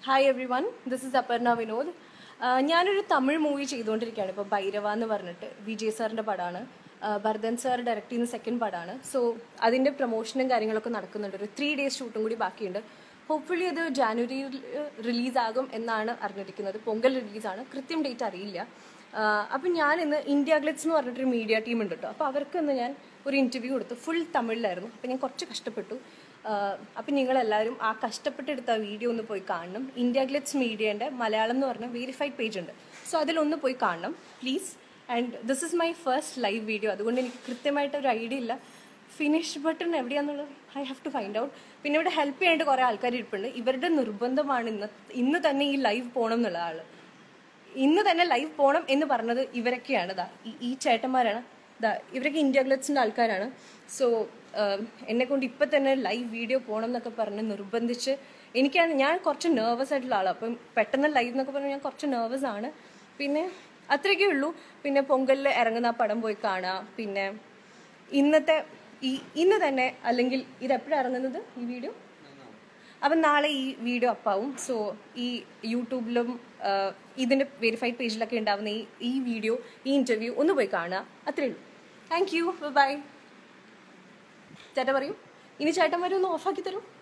hi everyone this is Aparna Vinod ah ഞാനൊരു Tamil movie ചെയ്തുകൊണ്ടിരിക്കുകയാണ് ഇപ്പോൾ ഭൈരവ എന്ന് പറഞ്ഞിട്ട് വിജയ് സാറിൻ്റെ പടമാണ് ആഹ് ഭരതൻ സാർ ഡയറക്റ്റ് ചെയ്യുന്ന സെക്കൻഡ് പടമാണ് സോ അതിൻ്റെ പ്രൊമോഷനും കാര്യങ്ങളൊക്കെ നടക്കുന്നുണ്ട് ഒരു ത്രീ ഡേയ്സ് ഷൂട്ടും കൂടി ബാക്കിയുണ്ട് ഹോപ്പ്ഫുള്ളി അത് ജാനുവരിയിൽ റിലീസാകും എന്നാണ് അറിഞ്ഞിരിക്കുന്നത് പൊങ്കൽ റിലീസാണ് കൃത്യം ഡേറ്റ് അറിയില്ല ആഹ് അപ്പം ഞാൻ ഇന്ന് ഇന്ത്യ ഗ്ലിറ്റ്സ് എന്ന് പറഞ്ഞിട്ടൊരു മീഡിയ ടീം ഉണ്ട് കേട്ടോ അപ്പോൾ അവർക്ക് ഇന്ന് ഞാൻ ഒരു ഇൻ്റർവ്യൂ കൊടുത്തു ഫുൾ തമിഴിലായിരുന്നു അപ്പോൾ ഞാൻ കുറച്ച് കഷ്ടപ്പെട്ടു ആഹ് അപ്പം നിങ്ങളെല്ലാവരും ആ കഷ്ടപ്പെട്ടെടുത്ത ആ വീഡിയോ ഒന്ന് പോയി കാണണം ഇന്ത്യ ഗ്ലിറ്റ്സ് മീഡിയൻ്റെ മലയാളം എന്ന് പറഞ്ഞ വെരിഫൈഡ് പേജ് ഉണ്ട് സോ അതിലൊന്ന് പോയി കാണണം please and this is my first live video അതുകൊണ്ട് എനിക്ക് കൃത്യമായിട്ട് ഒരു ഐഡിയ ഇല്ല ഫിനിഷ് ബട്ടൺ എവിടെയാണെന്നുള്ളത് I have to find out പിന്നെ ഇവിടെ ഹെൽപ്പ് ചെയ്യാനായിട്ട് കുറേ ആൾക്കാർ ഇരിപ്പുണ്ട് ഇവരുടെ നിർബന്ധമാണ് ഇന്ന് ഇന്ന് തന്നെ ഈ ലൈവ് പോകണം എന്നുള്ള ആൾ ഇന്ന് തന്നെ ലൈവ് പോകണം എന്ന് പറഞ്ഞത് ഇവരൊക്കെയാണ് ദാ ഈ- ഈ ചേട്ടന്മാരാണ് ദാ ഇവരൊക്കെ ഇന്ത്യ ഗ്ലറ്റ്സിൻ്റെ ആൾക്കാരാണ് സോ എന്നെ കൊണ്ട് ഇപ്പം തന്നെ ലൈവ് വീഡിയോ പോകണം എന്നൊക്കെ പറഞ്ഞ് നിർബന്ധിച്ച് എനിക്കാണ് ഞാൻ കുറച്ച് നെർവസ് ആയിട്ടുള്ള ആളാണ് അപ്പം പെട്ടെന്ന് ലൈവ് എന്നൊക്കെ പറഞ്ഞാൽ ഞാൻ കുറച്ച് നെർവസ് ആണ് പിന്നെ അത്രയൊക്കെ ഉള്ളൂ പിന്നെ പൊങ്കലിൽ ഇറങ്ങുന്ന ആ പടം പോയി കാണുക പിന്നെ ഇന്നത്തെ ഈ ഇന്ന് തന്നെ അല്ലെങ്കിൽ ഇത് എപ്പോഴാണ് ഇറങ്ങുന്നത് ഈ വീഡിയോ അപ്പം നാളെ ഈ വീഡിയോ അപ്പാവും സോ ഈ യൂട്യൂബിലും ആഹ്, ഇതിന്റെ വെരിഫൈഡ് പേജിലൊക്കെ ഉണ്ടാവുന്ന ഈ ഈ വീഡിയോ ഈ ഇന്റർവ്യൂ ഒന്ന് പോയി കാണുക അത്രേ ഉള്ളൂ താങ്ക് യു ബൈ ചേട്ടൻ പറയൂ ഇനി ചേട്ടന്മാരെ ഒന്ന് ഓഫാക്കി തരും